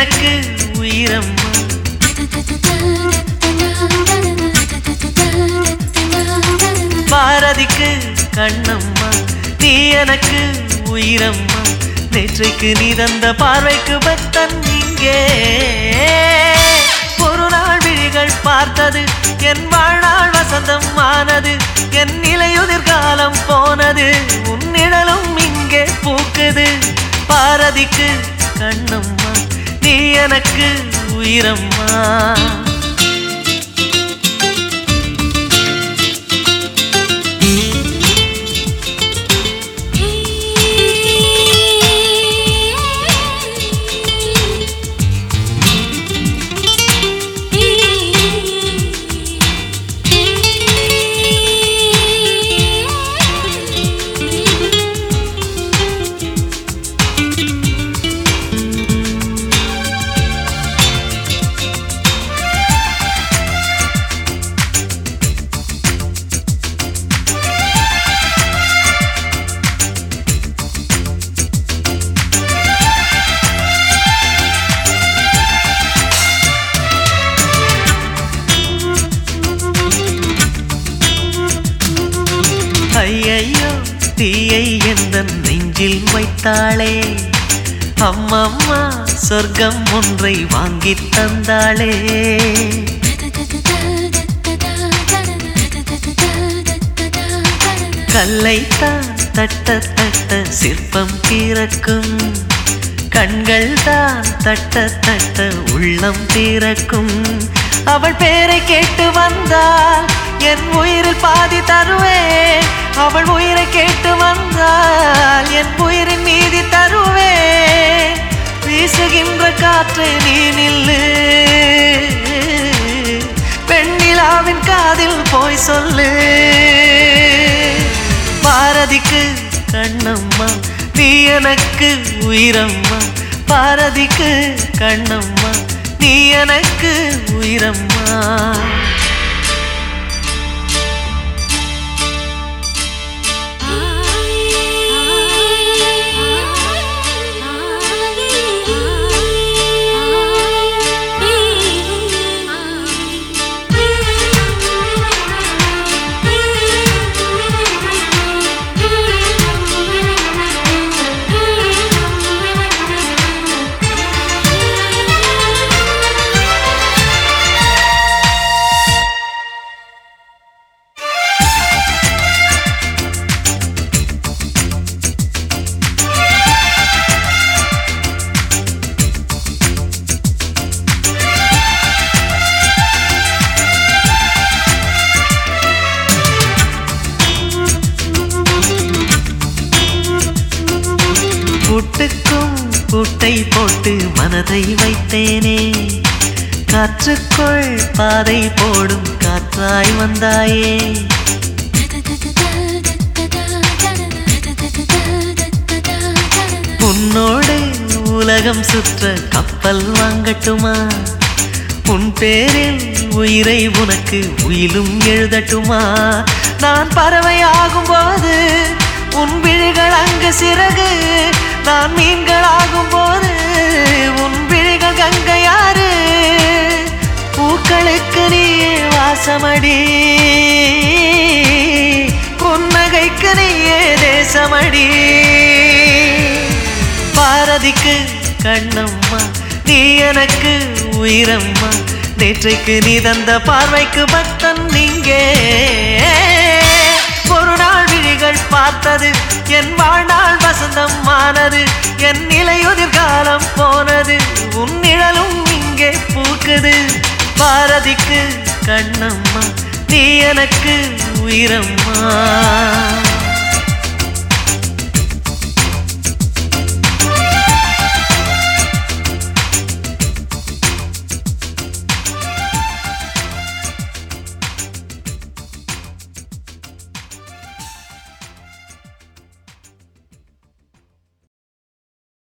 எனக்கு உயிரம்மா பாரதிக்கு கண்ணம்மா நீ எனக்கு உயிரம்மா நேற்றைக்கு நீ தந்த பார்வைக்கு பக்தன் இங்கே ஒரு நாள் விழிகள் பார்த்தது என் வாழ்நாள் வசந்தம் ஆனது என் நிலையுதிர் காலம் போனது உன் நிழலும் இங்கே பூக்குது பாரதிக்கு கண்ணம்மா நீ எனக்கு உயிரம்மா ஐயையோ தீயை எந்த நெஞ்சில் வைத்தாளே அம்மம்மா சொர்க்கம் ஒன்றை வாங்கித் தந்தாளே கல்லைத்தான் தட்ட தட்ட சிற்பம் திறக்கும் கண்கள் தான் தட்ட தட்ட உள்ளம் திறக்கும் அவள் பேரை கேட்டு வந்தால் என் உயிரில் பாதி தருவேன் அவள் உயிரை கேட்டு வந்தால் என் உயிரின் மீதி தருவேன் வீசுகின்ற காற்றை நீ நில்லு பெண்ணிலாவின் காதில் போய் சொல்லு பாரதிக்கு கண்ணம்மா நீ எனக்கு உயிரம்மா பாரதிக்கு கண்ணம்மா நீ எனக்கு உயிரம்மா கூட்டுக்கும் கூட்டை போட்டு மனதை வைத்தேனே காற்றுக்குள் பாதை போடும் காற்றாய் வந்தாயே உன்னோடு உலகம் சுற்ற கப்பல் வாங்கட்டுமா உன் பேரில் உயிரை உனக்கு உயிலும் எழுதட்டுமா நான் பறவையாகும் போது உன் விழிகள் அங்கு சிறகு நான் மீன்களாகும் போது உன் விழிகள் கங்கையாறு பூக்களுக்கு நீயே வாசமடி புன்னகைக்கு நீயே தேசமடி பாரதிக்கு கண்ணம்மா நீ எனக்கு உயிரம்மா நேற்றைக்கு நீ தந்த பார்வைக்கு பக்தன் நீங்கே ஒரு நாள் விழிகள் பார்த்தது என் வாழ்நாள் வசந்தம் ஆனது என் நிலையுதிர் காலம் போனது உன் நிழலும் இங்கே பூக்குது பாரதிக்கு கண்ணம்மா நீ எனக்கு உயிரம்மா